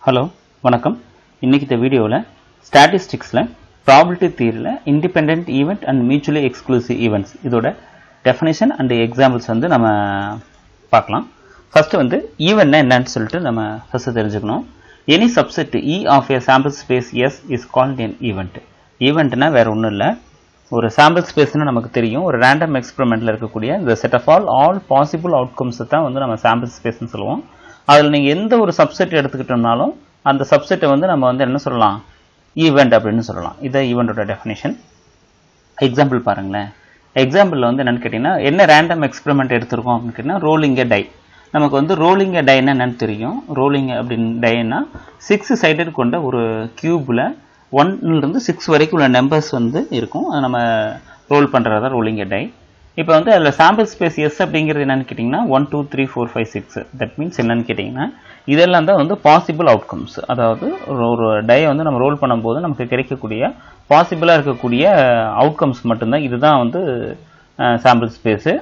hello வணக்கம் இன்னைக்கு இந்த வீடியோவில் ஸ்டாட்டிஸ்டிக்ஸில் ப்ராபிலிட்டி தியரியில் independent event and mutually exclusive events இதோட டெஃபினேஷன் அண்ட் எக்ஸாம்பிள்ஸ் வந்து நம்ம பார்க்கலாம் ஃபர்ஸ்ட் வந்து ஈவெண்ட்னா என்னன்னு சொல்லிட்டு நம்ம ஃபர்ஸ்ட் தெரிஞ்சுக்கணும் any subset E of a sample space S is called an event ஈவெண்ட்னா வேற ஒன்றும் இல்லை ஒரு சாம்பிள் ஸ்பேஸ்னு நமக்கு தெரியும் ஒரு ரேண்டம் எக்ஸ்பெரிமெண்ட்டில் இருக்கக்கூடிய இந்த set of all all possible அவுட்கம்ஸை தான் வந்து நம்ம சாம்பிள் ஸ்பேஸ்னு சொல்லுவோம் அதில் நீங்கள் எந்த ஒரு சப்செட் எடுத்துக்கிட்டோம்னாலும் அந்த சப்செட்டை வந்து நம்ம வந்து என்ன சொல்லலாம் ஈவெண்ட் அப்படின்னு சொல்லலாம் இதான் ஈவெண்ட்டோட டெஃபினேஷன் எக்ஸாம்பிள் பாருங்களேன் எக்ஸாம்பிளில் வந்து என்னன்னு கேட்டிங்கன்னா என்ன ரேண்டம் எக்ஸ்பெரிமெண்ட் எடுத்திருக்கோம் அப்படின்னு கேட்டிங்கன்னா ரோலிங் டை நமக்கு வந்து ரோலிங் டைன்னா என்னன்னு தெரியும் ரோலிங் அப்படின்னு டைன்னா சிக்ஸ் சைடட் கொண்ட ஒரு கியூபில் ஒன்லேருந்து சிக்ஸ் வரைக்கும் உள்ள நம்பர்ஸ் வந்து இருக்கும் அதை நம்ம ரோல் பண்ணுறது தான் ரோலிங் டை இப்போ வந்து அதில் சாம்பிள் ஸ்பேஸ் எஸ் அப்படிங்கிறது என்னன்னு கேட்டிங்கன்னா one two three four five six that means என்னன்னு கேட்டிங்கன்னா இதெல்லாம் தான் வந்து பாசிபிள் அவுட்கம்ஸ் அதாவது ஒரு ஒரு டையை வந்து நம்ம ரோல் பண்ணும்போது நமக்கு கிடைக்கக்கூடிய பாசிபிளாக இருக்கக்கூடிய அவுட்கம்ஸ் மட்டும்தான் இதுதான் வந்து சாம்பிள் ஸ்பேஸு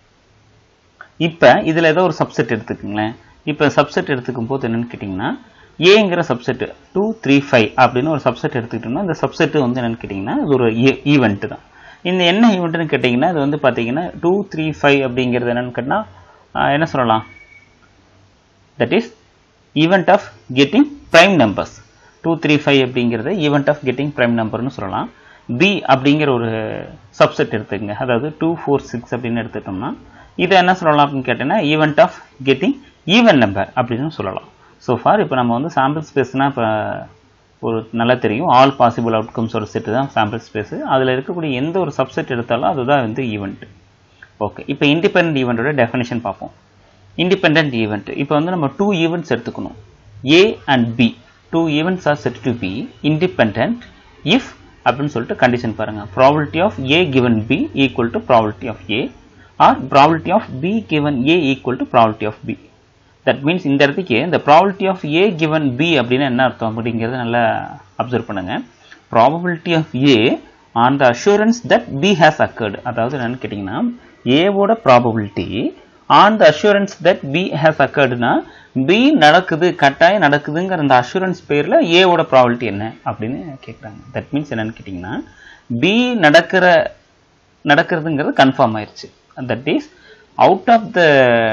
இப்போ இதில் ஏதோ ஒரு சப்செட் எடுத்துக்கோங்களேன் இப்போ சப்செட் எடுத்துக்கும் போது என்னன்னு கேட்டிங்கன்னா ஏங்கிற சப்செட் டூ த்ரீ ஃபைவ் அப்படின்னு ஒரு சப்செட் எடுத்துக்கிட்டோம்னா இந்த சப்செட் வந்து என்னன்னு கேட்டிங்கன்னா இது ஒரு ஈவெண்ட் தான் இந்த என்ன ஈவெண்ட்னு கேட்டிங்கன்னா இது வந்து பார்த்தீங்கன்னா டூ த்ரீ ஃபைவ் அப்படிங்கிறது என்னன்னு கேட்டால் என்ன சொல்லலாம் that is event of getting prime numbers two three five அப்படிங்கிறது ஈவெண்ட் ஆஃப் கெட்டிங் ப்ரைம் நம்பர்னு சொல்லலாம் பி அப்படிங்கிற ஒரு சப்செட் எடுத்துக்கங்க அதாவது டூ ஃபோர் சிக்ஸ் அப்படின்னு எடுத்துட்டோம்னா இதை என்ன சொல்லலாம் அப்படின்னு கேட்டீங்கன்னா event of getting even number அப்படின்னு சொல்லலாம் ஸோ ஃபார் இப்போ நம்ம வந்து சாம்பிள் ஸ்பேஸ்னால் இப்போ ஒரு நல்லா தெரியும் ஆல் பாசிபிள் அவுட்கம்ஸ் ஒரு செட்டு தான் சாம்பிள் ஸ்பேஸு அதில் இருக்கக்கூடிய எந்த ஒரு சப்செட் எடுத்தாலும் அதுதான் வந்து ஈவெண்ட் ஓகே இப்போ இண்டிபெண்ட் ஈவெண்ட்டோட டெஃபினேஷன் பார்ப்போம் இண்டிபெண்ட் ஈவெண்ட் இப்போ வந்து நம்ம டூ ஈவெண்ட்ஸ் எடுத்துக்கணும் A and B two events are said to be independent if அப்படின்னு சொல்லிட்டு கண்டிஷன் பாருங்கள் probability of A given B equal to probability of A or probability of B given A equal to probability of B that means இந்த இடத்துக்கு இந்த probability of A given B அப்படின்னு என்ன அர்த்தம் அப்படிங்கிறத நல்லா அப்சர்வ் பண்ணுங்க probability of A on the assurance that B has occurred அதாவது என்னன்னு கேட்டிங்கன்னா ஏவோட probability on the assurance that B has அக்கர்டுனா பி நடக்குது கட்டாயம் நடக்குதுங்கிற அந்த அஷூரன்ஸ் பேரில் ஏவோட ப்ராபபிலிட்டி என்ன அப்படின்னு கேட்குறாங்க தட் மீன்ஸ் என்னன்னு கேட்டிங்கன்னா பி நடக்கிற நடக்கிறதுங்கிறது கன்ஃபார்ம் ஆயிடுச்சு that is out of the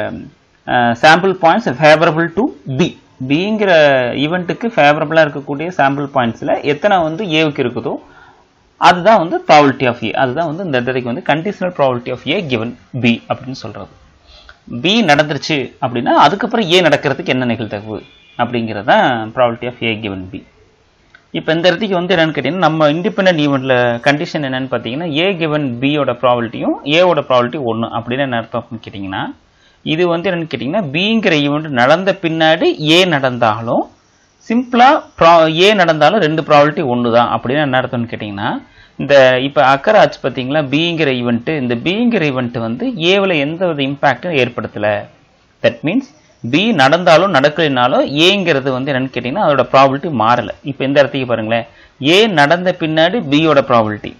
sample points favourable to B பிங்கிற ஈவெண்ட்டுக்கு ஃபேவரபிளாக இருக்கக்கூடிய சாம்பிள் பாயிண்ட்ஸில் எத்தனை வந்து ஏவுக்கு இருக்குதோ அதுதான் வந்து ப்ராபிலிட்டி ஆஃப் ஏ அதுதான் வந்து இந்த இடத்துக்கு வந்து conditional probability of A given B அப்படின்னு சொல்கிறது பி நடந்துருச்சு அப்படின்னா அதுக்கப்புறம் ஏ நடக்கிறதுக்கு என்ன நிகழ்தகவு அப்படிங்கிறது தான் probability of A given B இப்போ இந்த இடத்துக்கு வந்து என்னன்னு கேட்டிங்கன்னா நம்ம இண்டிபெண்ட் ஈவெண்ட்டில் கண்டிஷன் என்னன்னு பார்த்தீங்கன்னா ஏ கிவன் பியோட ப்ராபிலிட்டியும் ஏவோட ப்ராபிலிட்டி ஒன்று அப்படின்னு என்ன அர்த்தம் அப்படின்னு கேட்டிங்கன்னா இது வந்து என்னன்னு கேட்டிங்கன்னா பிங்கிற ஈவெண்ட் நடந்த பின்னாடி ஏ நடந்தாலும் சிம்பிளாக ப்ரா ஏ நடந்தாலும் ரெண்டு ப்ராபிலிட்டி ஒன்று தான் அப்படின்னு என்ன அர்த்தம்னு கேட்டிங்கன்னா இந்த இப்போ அக்கறை ஆச்சு பார்த்தீங்களா பிங்கிற ஈவெண்ட்டு இந்த பிங்கிற ஈவெண்ட் வந்து ஏவில் எந்த வித இம்பேக்டும் ஏற்படுத்தலை தட் மீன்ஸ் பி நடந்தாலும் நடக்கலைனாலும் ஏங்கிறது வந்து என்னன்னு கேட்டிங்கன்னா அதோட ப்ராபிலிட்டி மாறலை இப்போ இந்த இடத்துக்கு பாருங்களேன் ஏ நடந்த பின்னாடி பியோட ப்ராபிலிட்டி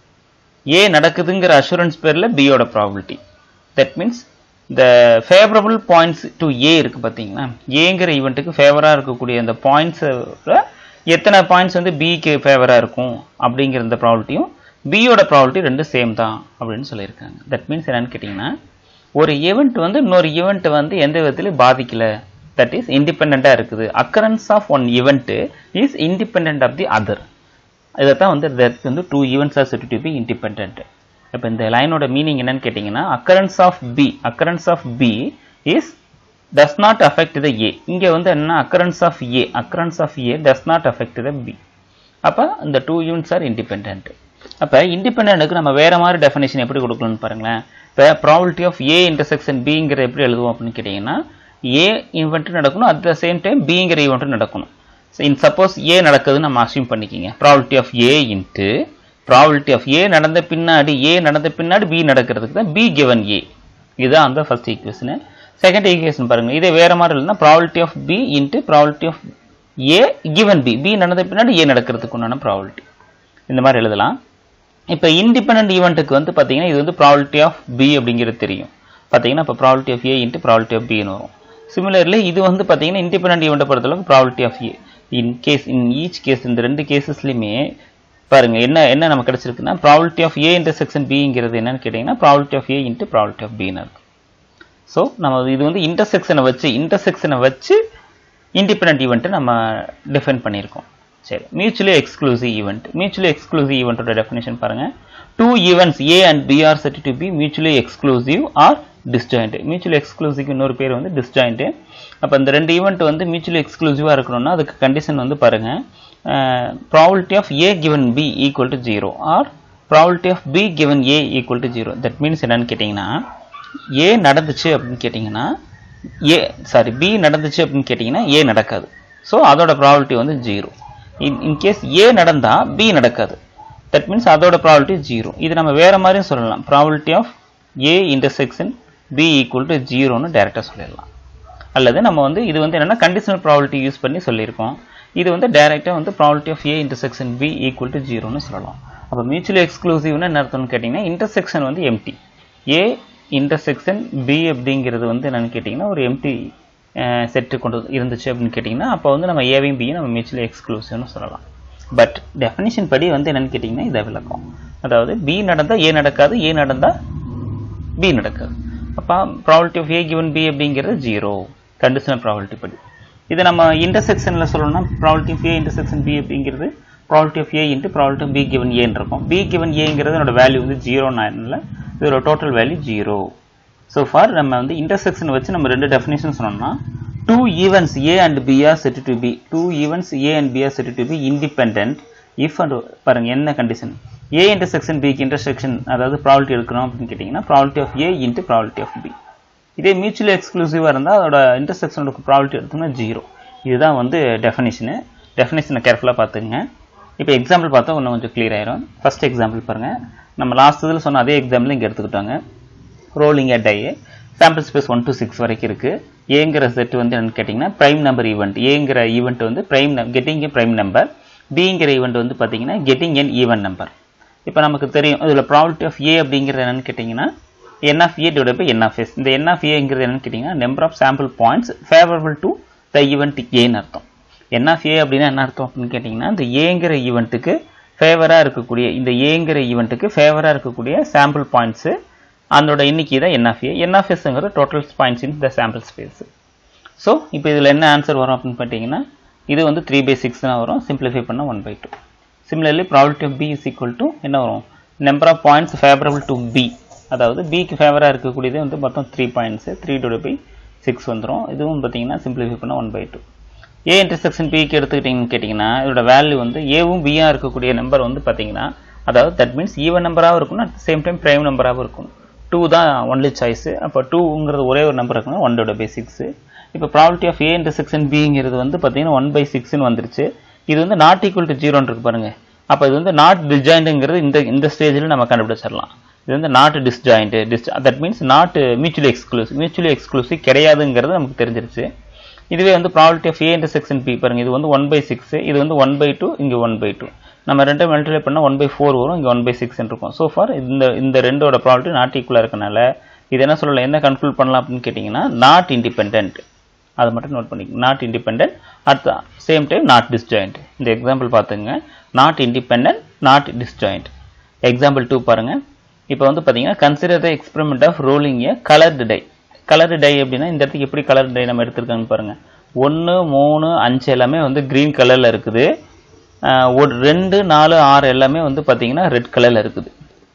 ஏ நடக்குதுங்கிற அஷூரன்ஸ் பேரில் பியோட ப்ராபிலிட்டி தட் மீன்ஸ் இந்த ஃபேவரபிள் பாயிண்ட்ஸ் டு ஏ இருக்கு பார்த்தீங்களா ஏங்கிற ஈவெண்ட்டுக்கு ஃபேவராக இருக்கக்கூடிய அந்த பாயிண்ட்ஸில் எத்தனை பாயிண்ட்ஸ் வந்து பிக்கு ஃபேவராக இருக்கும் அப்படிங்கிற இந்த ப்ராபிலிட்டியும் பியோட ப்ராபிலிட்டி ரெண்டும் சேம் தான் அப்படின்னு சொல்லியிருக்காங்க தட் மீன்ஸ் என்னன்னு கேட்டிங்கன்னா ஒரு ஈவெண்ட் வந்து இன்னொரு ஈவெண்ட் வந்து எந்த விதத்திலையும் பாதிக்கல தட் இஸ் இண்டிபெண்ட்டாக இருக்குது occurrence of one event is independent of the other இதை தான் வந்து வந்து two events are said to be independent இப்போ இந்த லைனோட மீனிங் என்னன்னு கேட்டிங்கன்னா occurrence of B occurrence of B is does not affect the A இங்கே வந்து என்ன occurrence of A occurrence of A does not affect the B அப்போ இந்த டூ யூனிட்ஸ் ஆர் இண்டிபெண்ட் அப்போ இண்டிபெண்ட்டுக்கு நம்ம வேற மாதிரி டெஃபினேஷன் எப்படி கொடுக்கணும்னு பாருங்களேன் இப்போ ப்ராபிலிட்டி ஆஃப் ஏ இன்டர்செக்ஷன் பிங்கிற எப்படி எழுதுவோம் அப்படின்னு கேட்டிங்கன்னா ஏ ஈவெண்ட் நடக்கணும் அட் த சேம் டைம் பிங்கிற ஈவெண்ட் நடக்கணும் இன் சப்போஸ் ஏ நடக்குதுன்னு நம்ம அசியூம் பண்ணிக்கிங்க probability of A into probability of A நடந்த பின்னாடி ஏ நடந்த பின்னாடி பி நடக்கிறதுக்கு தான் பி கிவன் ஏ இதுதான் அந்த ஃபர்ஸ்ட் ஈக்குவேஷனு செகண்ட் ஈக்குவேஷன் பாருங்க இதே வேற மாதிரி இல்லைன்னா probability of B into probability of A given B B நடந்த பின்னாடி ஏ நடக்கிறதுக்கு உண்டான ப்ராபிலிட்டி இந்த மாதிரி எழுதலாம் இப்போ இண்டிபெண்ட் ஈவெண்ட்டுக்கு வந்து பார்த்தீங்கன்னா இது வந்து ப்ராபிலிட்டி ஆஃப் பி அப்படிங்கிறது தெரியும் பார்த்தீங்கன்னா இப்போ probability of A into probability of பின்னு வரும் சிமிலர்லி இது வந்து பார்த்தீங்கன்னா இண்டிபெண்டன்ட் ஈவெண்ட்டை பொறுத்தளவுக்கு probability of A in case in each case இந்த ரெண்டு கேசஸ்லையுமே பாருங்க என்ன என்ன நமக்கு கிடைச்சிருக்குன்னா ப்ராபிலிட்டி ஆஃப் ஏ இன்டர்செக்ஷன் பிங்கிறது என்னன்னு கேட்டிங்கன்னா probability of A into probability of பின்னு இருக்கு ஸோ நம்ம இது வந்து இன்டர்செக்ஷனை வச்சு இன்டர்செக்ஷனை வச்சு இண்டிபெண்டன்ட் ஈவெண்ட்டை நம்ம டிஃபைன் பண்ணியிருக்கோம் சரி mutually exclusive event mutually exclusive ஈவெண்ட்டோட டெஃபினேஷன் பாருங்க two events A and B are said to be mutually exclusive or disjoint mutually exclusive இன்னொரு பேர் வந்து டிஸ்ஜாயிண்ட் அப்போ இந்த ரெண்டு ஈவெண்ட் வந்து மியூச்சுவலி எக்ஸ்க்ளூசிவாக இருக்கணும்னா அதுக்கு கண்டிஷன் வந்து பாருங்க probability of A given B equal to zero or probability of B given A equal to zero that means என்னன்னு கேட்டிங்கன்னா ஏ நடந்துச்சு அப்படின்னு கேட்டிங்கன்னா ஏ சாரி பி நடந்துச்சு அப்படின்னு கேட்டிங்கன்னா ஏ நடக்காது ஸோ அதோட ப்ராபிலிட்டி வந்து ஜீரோ இன் இன்கேஸ் ஏ நடந்தா பி நடக்காது தட் மீன்ஸ் அதோட ப்ராபிலிட்டி ஜீரோ இது நம்ம வேற மாதிரியும் சொல்லலாம் probability of A intersection B equal to ஜீரோன்னு டேரெக்டாக சொல்லிடலாம் அல்லது நம்ம வந்து இது வந்து என்னன்னா கண்டிஷனல் ப்ராபிலிட்டி யூஸ் பண்ணி சொல்லியிருக்கோம் இது வந்து டைரெக்டாக வந்து probability of A intersection B equal to ஜீரோன்னு சொல்லலாம் அப்போ மியூச்சுவலி எக்ஸ்க்ளூசிவ்னு என்ன அர்த்தம்னு கேட்டிங்கன்னா இன்டர்செக்ஷன் வந்து எம்டி ஏ இன்டர்செக்ஷன் பி அப்படிங்கிறது வந்து என்னன்னு கேட்டிங்கன்னா ஒரு எம்டி செட்டு கொண்டு இருந்துச்சு அப்படின்னு கேட்டிங்கன்னா அப்போ வந்து நம்ம ஏவையும் பியும் நம்ம மியூச்சுவலி எக்ஸ்க்ளூசிவ்னு சொல்லலாம் பட் டெஃபினிஷன் படி வந்து என்னன்னு கேட்டிங்கன்னா இதை விளக்கம் அதாவது பி நடந்தால் ஏ நடக்காது ஏ நடந்தால் பி நடக்காது அப்போ probability of A given B அப்படிங்கிறது ஜீரோ கண்டிஷனல் ப்ராபிலிட்டி படி இதை நம்ம இன்டர்செக்ஷனில் சொல்லணும்னா probability of A intersection B அப்படிங்கிறது probability of A into probability of B given ஏன்னு இருக்கும் பி கிவன் ஏங்கிறது என்னோட வேல்யூ வந்து ஜீரோன்னு ஆயிருந்தால இதோட total value zero so for நம்ம வந்து இன்டர்செக்ஷன் வச்சு நம்ம ரெண்டு டெஃபினேஷன் சொன்னோம்னா two events A and B are said to be two events A and B are said to be independent if and பாருங்க என்ன கண்டிஷன் ஏ இன்டர்செக்ஷன் பிக்கு intersection அதாவது ப்ராபிலிட்டி எடுக்கணும் அப்படின்னு கேட்டிங்கன்னா probability of A into probability of B இதே mutually எக்ஸ்க்ளூசிவாக இருந்தால் அதோட இன்டர்செக்ஷனோட ப்ராபிலிட்டி எடுத்தோம்னா ஜீரோ இதுதான் வந்து டெஃபினேஷனு டெஃபினேஷனை கேர்ஃபுல்லாக பார்த்துங்க இப்போ எக்ஸாம்பிள் பார்த்தா இன்னும் கொஞ்சம் கிளியர் ஆயிரும் ஃபர்ஸ்ட் எக்ஸாம்பிள் பாருங்கள் நம்ம லாஸ்ட் இதில் சொன்ன அதே எக்ஸாம்பிள் இங்கே எடுத்துக்கிட்டாங்க rolling a die sample space one to six வரைக்கும் இருக்குது ஏங்கிற செட் வந்து என்னன்னு கேட்டிங்கன்னா ப்ரைம் நம்பர் ஈவெண்ட் ஏங்கிற ஈவெண்ட் வந்து prime getting a prime number பிங்கிற ஈவெண்ட் வந்து பார்த்தீங்கன்னா கெட்டிங் என் ஈவன் நம்பர் இப்போ நமக்கு தெரியும் இதில் ப்ராபிலிட்டி ஆஃப் ஏ அப்படிங்கிறது என்னன்னு கேட்டிங்கன்னா n of A divide by n of S இந்த என் ஆஃப் ஏங்கிறது என்னன்னு கேட்டிங்கன்னா number of sample points favourable to the event ஏன்னு அர்த்தம் என் ஆஃப் ஏ அப்படின்னா என்ன அர்த்தம் அப்படின்னு கேட்டிங்கன்னா இந்த ஏங்கிற ஈவெண்ட்டுக்கு ஃபேவராக இருக்கக்கூடிய இந்த ஏங்கிற ஈவெண்ட்டுக்கு ஃபேவராக இருக்கக்கூடிய சாம்பிள் பாயிண்ட்ஸு அதோட எண்ணிக்கை தான் n of A n of எஸ்ங்கிற total points in the sample space so இப்போ இதில் என்ன ஆன்சர் வரும் அப்படின்னு பார்த்தீங்கன்னா இது வந்து த்ரீ பை சிக்ஸ் தான் வரும் சிம்பிளிஃபை பண்ண one by two similarly probability of B is equal to என்ன வரும் number of points favourable to B அதாவது பிக்கு ஃபேவராக இருக்கக்கூடியது வந்து மொத்தம் three points three divide by six வந்துடும் இதுவும் பார்த்தீங்கன்னா சிம்பிளிஃபை பண்ண one by two A intersection பிக்கு எடுத்துக்கிட்டிங்கன்னு கேட்டிங்கன்னா இதோட வேல்யூ வந்து ஏவும் பியாக இருக்கக்கூடிய நம்பர் வந்து பார்த்தீங்கன்னா அதாவது தட் மீன்ஸ் ஈவன் நம்பராகவும் இருக்கணும் அட் சேம் டைம் ப்ரைம் நம்பராகவும் இருக்கும் டூ தான் ஒன்லி சாய்ஸு அப்போ டூங்கிறது ஒரே ஒரு நம்பர் இருக்குன்னா ஒன் டிவைட் பை சிக்ஸு இப்போ ப்ராபிலிட்டி ஆஃப் ஏ இன்டர்செக்ஷன் பிங்கிறது வந்து பார்த்தீங்கன்னா ஒன் பை சிக்ஸ்னு வந்துருச்சு இது வந்து நாட் ஈக்குவல் டு ஜீரோன்னு இருக்கு பாருங்க அப்போ இது வந்து நாட் டிஸ்ஜாயிண்ட்டுங்கிறது இந்த இந்த ஸ்டேஜில் நம்ம கண்டுபிடிச்சிடலாம் இது வந்து not disjoint dis that means not mutually exclusive mutually exclusive கிடையாதுங்கிறது நமக்கு தெரிஞ்சிருச்சு இதுவே வந்து probability of A intersection B பாருங்க இது வந்து ஒன் பை சிக்ஸ் இது வந்து ஒன் பை டூ இங்கே ஒன் பை டூ நம்ம ரெண்டும் மல்டிப்ளை பண்ணால் ஒன் பை ஃபோர் வரும் இங்கே ஒன் பை சிக்ஸ் இருக்கும் ஸோ ஃபார் இந்த இந்த ரெண்டோட ப்ராபிலிட்டி நாட் ஈக்குவலாக இருக்கனால இது என்ன சொல்லலாம் என்ன கன்க்ளூட் பண்ணலாம் அப்படின்னு கேட்டிங்கன்னா நாட் இண்டிபெண்ட் அதை மட்டும் நோட் பண்ணிக்கோங்க not independent at the same time not disjoint இந்த எக்ஸாம்பிள் பார்த்துங்க not independent not disjoint example two பாருங்க இப்போ வந்து பார்த்தீங்கன்னா consider the experiment of rolling a coloured die coloured die அப்படின்னா இந்த இடத்துக்கு எப்படி கலர் டை நம்ம எடுத்திருக்காங்கன்னு பாருங்க ஒன்று மூணு அஞ்சு எல்லாமே வந்து க்ரீன் கலரில் இருக்குது ஒரு ரெண்டு நாலு ஆறு எல்லாமே வந்து பார்த்தீங்கன்னா ரெட் கலரில் இருக்குது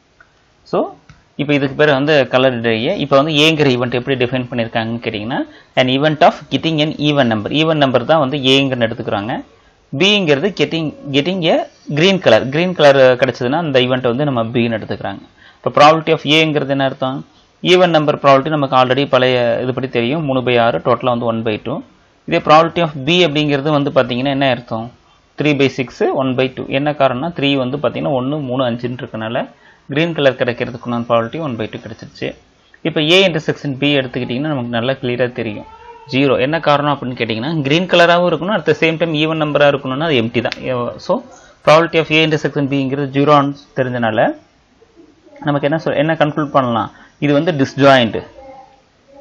ஸோ இப்போ இதுக்கு பேர் வந்து கலர் டேயை இப்போ வந்து ஏங்கிற ஈவெண்ட் எப்படி டிஃபைன் பண்ணியிருக்காங்கன்னு கேட்டிங்கன்னா an event of getting an even number even number தான் வந்து ஏங்கன்னு எடுத்துக்கிறாங்க பிங்கிறது getting getting a green colour green colour கிடச்சதுன்னா அந்த ஈவெண்ட்டை வந்து நம்ம பின்னு எடுத்துக்கிறாங்க இப்போ ப்ராபிலிட்டி ஆஃப் ஏங்கிறது என்ன அர்த்தம் ஈவன் நம்பர் ப்ராபிலிட்டி நமக்கு ஆல்ரெடி பழைய இதுபடி தெரியும் மூணு பை ஆறு டோட்டலாக வந்து ஒன் பை டூ இதே ப்ராபிலிட்டி ஆஃப் பி அப்படிங்கிறது வந்து பார்த்தீங்கன்னா என்ன அர்த்தம் three by six one by two என்ன காரணம்னா த்ரீ வந்து பார்த்தீங்கன்னா ஒன்று மூணு அஞ்சுன்னு இருக்கனால க்ரீன் கலர் கிடைக்கிறதுக்கு நான் ப்ராபிலிட்டி ஒன் பை டூ கிடச்சிருச்சு இப்போ ஏ இன்டர்செக்ஷன் பி எடுத்துக்கிட்டிங்கன்னா நமக்கு நல்லா கிளியராக தெரியும் ஜீரோ என்ன காரணம் அப்படின்னு கேட்டிங்கன்னா க்ரீன் கலராகவும் இருக்கணும் at the same time even நம்பராக இருக்கணும்னா அது எம்டி தான் so probability of A intersection பிங்கிறது ஜீரோன்னு தெரிஞ்சனால நமக்கு என்ன சொல் என்ன கன்க்ளூட் பண்ணலாம் இது வந்து டிஸ்ஜாயிண்ட்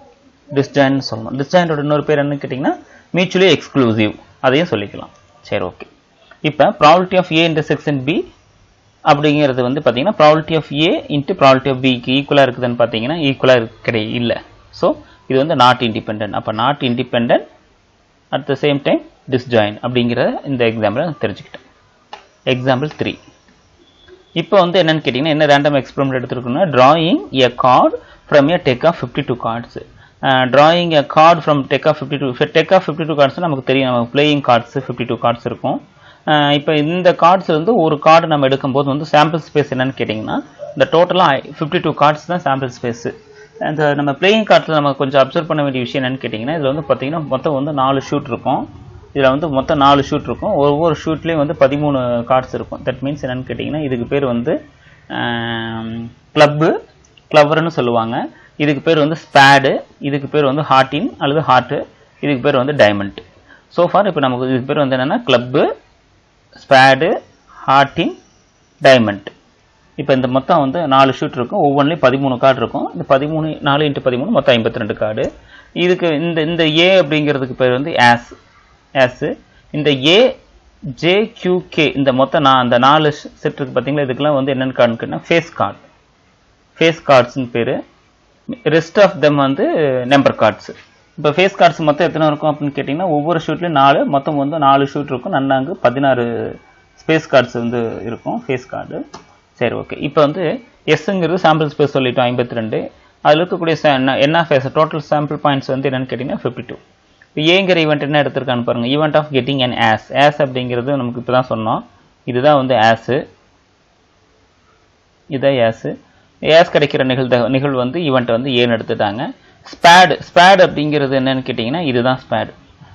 டிஸ்ஜாயின் சொல்லணும் டிஸ்ஜாயின்டோட இன்னொரு பேர் என்னன்னு கேட்டிங்கன்னா மியூச்சுவலி எக்ஸ்க்ளூசிவ் அதையும் சொல்லிக்கலாம் சரி ஓகே இப்போ probability of A intersection B அப்படிங்கிறது வந்து பார்த்தீங்கன்னா probability of A into probability of பிக்கு ஈக்குவலாக இருக்குதுன்னு பார்த்தீங்கன்னா ஈக்குவலாக கிடையாது இல்லை ஸோ இது வந்து நாட் இண்டிபெண்ட் அப்போ not independent at the same time disjoint அப்படிங்கிற இந்த எக்ஸாம்பிளை தெரிஞ்சுக்கிட்டேன் எக்ஸாம்பிள் த்ரீ இப்போ வந்து என்னன்னு கேட்டிங்கன்னா என்ன ரேண்டம் எக்ஸ்பெரிமெண்ட் எடுத்துருக்கோம்னா drawing a card from a deck of 52 cards drawing a card from deck of 52 deck of 52 cards நமக்கு தெரியும் நமக்கு playing cards 52 cards இருக்கும் அஹ் இப்போ இந்த கார்ட்ஸ் வந்து ஒரு கார்டு நம்ம எடுக்கும்போது வந்து சாம்பிள் ஸ்பேஸ் என்னன்னு கேட்டிங்கன்னா இந்த டோட்டலாக ஃபிஃப்டி டூ கார்ட்ஸ் தான் சாம்பிள் ஸ்பேஸ் அந்த நம்ம பிளேயிங் கார்ட்ஸில் நம்ம கொஞ்சம் அப்சர்வ் பண்ண வேண்டிய விஷயம் என்னன்னு கேட்டிங்கன்னா இதில் வந்து பார்த்தீங்கன்னா மொத்தம் வந்து நாலு ஷூட் இருக்கும் இதில் வந்து மொத்தம் நாலு ஷூட் இருக்கும் ஒவ்வொரு ஷூட்லேயும் வந்து பதிமூணு கார்ட்ஸ் இருக்கும் தட் மீன்ஸ் என்னன்னு கேட்டிங்கன்னா இதுக்கு பேர் வந்து கிளப்பு கிளவர்னு சொல்லுவாங்க இதுக்கு பேர் வந்து ஸ்பேடு இதுக்கு பேர் வந்து ஹார்டின் அல்லது ஹார்ட்டு இதுக்கு பேர் வந்து டைமண்ட் ஸோ ஃபார் இப்போ நமக்கு இதுக்கு பேர் வந்து என்னென்னா கிளப்பு ஸ்பேடு ஹார்டின் டைமண்ட் இப்போ இந்த மொத்தம் வந்து நாலு ஷூட் இருக்கும் ஒவ்வொன்றிலையும் பதிமூணு கார்டு இருக்கும் இந்த பதிமூணு நாலு இன்ட்டு பதிமூணு மொத்தம் ஐம்பத்தி ரெண்டு கார்டு இதுக்கு இந்த இந்த ஏ அப்படிங்கிறதுக்கு பேர் வந்து ஆஸ் ஆஸ் இந்த ஏ ஜே கியூ கே இந்த மொத்தம் நான் அந்த நாலு செட் இருக்கு பார்த்தீங்களா இதுக்கெல்லாம் வந்து என்னென்னு கார்டுன்னா ஃபேஸ் கார்டு ஃபேஸ் கார்ட்ஸ்னு பேர் ரெஸ்ட் ஆஃப் தெம் வந்து நம்பர் கார்ட்ஸ் இப்போ ஃபேஸ் கார்ட்ஸ் மொத்தம் எத்தனை இருக்கும் அப்படின்னு கேட்டிங்கன்னா ஒவ்வொரு ஷூட்லையும் நாலு மொத்தம் வந்து நாலு ஷூட் இருக்கும் நன்னாங்கு பதினாறு ஸ்பேஸ் கார்ட்ஸ் வந்து இருக்கும் ஃபேஸ் கார்டு சரி ஓகே இப்போ வந்து எஸ்ங்கிறது சாம்பிள் ஸ்பேஸ் சொல்லிட்டோம் ஐம்பத்தி ரெண்டு அதில் இருக்கக்கூடிய என்ன ஃபேஸ் டோட்டல் சாம்பிள் பாயிண்ட்ஸ் வந்து என்னன்னு கேட்டிங்கன்னா ஃபிஃப்டி டூ இப்போ ஏங்கிற ஈவெண்ட் என்ன எடுத்திருக்கான்னு பாருங்க event of getting an ace ace அப்படிங்கிறது நமக்கு இப்போ தான் சொன்னோம் இதுதான் வந்து ஆஸு இதுதான் ஆஸு ஏஸ் கிடைக்கிற நிகழ்த நிகழ்வு வந்து ஈவெண்ட் வந்து ஏன்னு எடுத்துட்டாங்க ஸ்பேடு ஸ்பேடு அப்படிங்கிறது என்னன்னு கேட்டிங்கன்னா இதுதான் ஸ்பேடு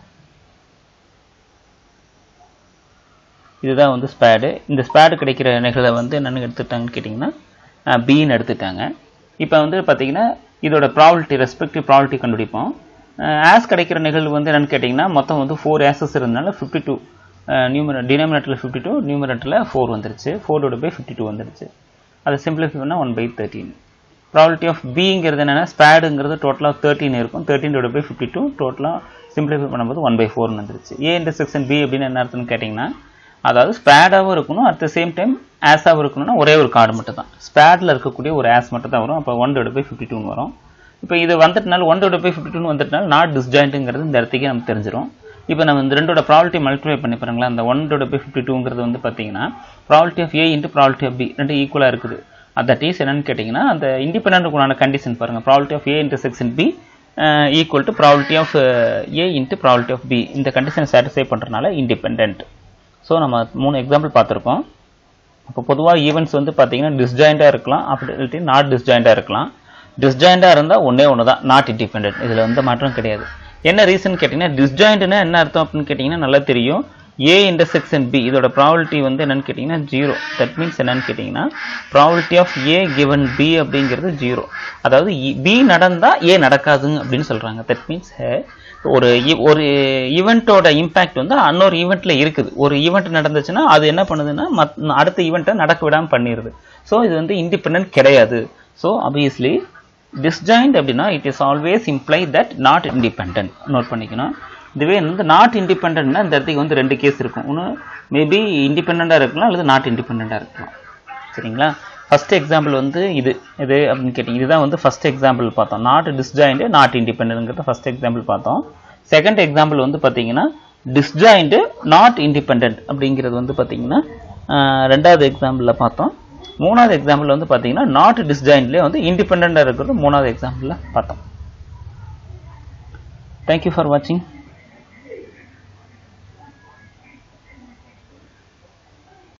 இதுதான் வந்து ஸ்பேடு இந்த ஸ்பேடு கிடைக்கிற நிகழ்வை வந்து என்னென்னு எடுத்துட்டாங்கன்னு கேட்டிங்கன்னா பின்னு எடுத்துட்டாங்க இப்போ வந்து பார்த்தீங்கன்னா இதோட ப்ராபிலிட்டி ரெஸ்பெக்டிவ் ப்ராபிலிட்டி கண்டுபிடிப்போம் ஆஸ் கிடைக்கிற நிகழ்வு வந்து என்னென்னு கேட்டிங்கன்னா மொத்தம் வந்து ஃபோர் ஆசஸ் இருந்தனால ஃபிஃப்டி டூ நியூமர டினாமினேட்டரில் ஃபிஃப்டி டூ நியூமரேட்டரில் ஃபோர் வந்துருச்சு ஃபோரோட பை ஃபிஃப்டி டூ வந்துருச்சு அதை சிம்பிளிஃபை பண்ணால் one by thirteen probability of பிங்கிறது என்னென்னா ஸ்பேடுங்கிறது டோட்டலாக தேர்ட்டின் இருக்கும் தேர்ட்டினோட பை ஃபிஃப்டி டூ டோட்டலாக சிம்பிளிஃபை பண்ணும்போது ஒன் பை ஃபோர்னு வந்துருச்சு ஏ இன்டர்செக்ஷன் பி அப்படின்னு என்ன அர்த்தம்னு கேட்டிங்கன்னா அதாவது ஸ்பேடாகவும் இருக்கணும் அட் த சேம் டைம் ஆஸாகவும் இருக்கணும்னா ஒரே ஒரு கார்டு மட்டும் தான் ஸ்பேடில் இருக்கக்கூடிய ஒரு ஆஸ் மட்டும் தான் வரும் அப்போ ஒன் டோட பை ஃபிஃப்டி டூன்னு வரும் இப்போ இது வந்துட்டனால ஒன் டோட பை ஃபிஃப்டி டூன்னு வந்துட்டனால நாட் டிஸ்ஜாயிண்ட்டுங்கிறது இந்த இடத்துக்கே நமக்கு தெரிஞ்சிடும் இப்போ நம்ம இந்த ரெண்டோட ப்ராபிலிட்டி மல்டிப்ளை பண்ணி பாருங்களா அந்த ஒன் டோட பை ஃபிஃப்டி டூங்கிறது வந்து பார்த்தீங்கன்னா probability of A into probability of B ரெண்டு ஈக்குவலாக இருக்குது அந்த டீஸ் என்னன்னு கேட்டிங்கன்னா அந்த இண்டிபெண்டான கண்டிஷன் பாருங்கள் probability of A intersection B equal to probability of A into probability of B இந்த கண்டிஷனை சாட்டிஸ்ஃபை பண்ணுறதுனால இண்டிபெண்ட் ஸோ நம்ம மூணு எக்ஸாம்பிள் பார்த்துருக்கோம் இப்போ பொதுவாக ஈவெண்ட்ஸ் வந்து பார்த்தீங்கன்னா டிஸ்ஜாயிண்டாக இருக்கலாம் அப்படி இல்லாட்டி நாட் டிஸ்ஜாயிண்டாக இருக்கலாம் டிஸ்ஜாயிண்டாக இருந்தால் ஒன்றே ஒன்று தான் நாட் இண்டிபெண்ட் இதில் வந்து மாற்றம் கிடையாது என்ன ரீசன் கேட்டிங்கன்னா டிஸ்ஜாயிண்ட்னா என்ன அர்த்தம் அப்படின்னு கேட்டிங்கன்னா நல்லா தெரியும் ஏ இன்டர்செக்ஷன் பி இதோட ப்ராபிலிட்டி வந்து என்னன்னு கேட்டிங்கன்னா ஜீரோ தட் மீன்ஸ் என்னன்னு கேட்டிங்கன்னா probability of A given B அப்படிங்கிறது ஜீரோ அதாவது பி நடந்தால் ஏ நடக்காதுங்க அப்படின்னு சொல்கிறாங்க தட் மீன்ஸ் ஒரு ஒரு ஈவெண்ட்டோட இம்பேக்ட் வந்து இன்னொரு ஈவெண்ட்டில் இருக்குது ஒரு ஈவெண்ட் நடந்துச்சுன்னா அது என்ன பண்ணுதுன்னா மத் அடுத்த ஈவெண்ட்டை நடக்க விடாமல் பண்ணிடுது ஸோ இது வந்து இண்டிபெண்ட் கிடையாது ஸோ அபியஸ்லி டிஸ்ஜாயிண்ட் அப்படின்னா it is always imply that not independent note பண்ணிக்கணும் இதுவே வந்து நாட் இண்டிபெண்ட்னா இந்த இடத்துக்கு வந்து ரெண்டு கேஸ் இருக்கும் ஒன்று மேபி இண்டிபெண்ட்டாக இருக்கலாம் அல்லது நாட் இண்டிபெண்ட்டாக இருக்கலாம் சரிங்களா ஃபர்ஸ்ட் எக்ஸாம்பிள் வந்து இது இது அப்படின்னு கேட்டிங்க இதுதான் வந்து ஃபர்ஸ்ட் எக்ஸாம்பிள் பார்த்தோம் நாட் டிஸ்ஜாயிண்ட் நாட் இண்டிபெண்ட்ங்கிறத ஃபர்ஸ்ட் எக்ஸாம்பிள் பார்த்தோம் செகண்ட் எக்ஸாம்பிள் வந்து பார்த்தீங்கன்னா டிஸ்ஜாயிண்ட் நாட் இண்டிபெண்ட் அப்படிங்கிறது வந்து பார்த்தீங்கன்னா ரெண்டாவது எக்ஸாம்பிளில் பார்த்தோம் மூணாவது எக்ஸாம்பிள் வந்து பார்த்தீங்கன்னா நாட் டிஸ்ஜாயிண்ட்லேயே வந்து இண்டிபெண்ட்டாக இருக்கிறது மூணாவது எக்ஸாம்பிளில் பார்த்தோம் தேங்க்யூ ஃபார் வாட்சிங்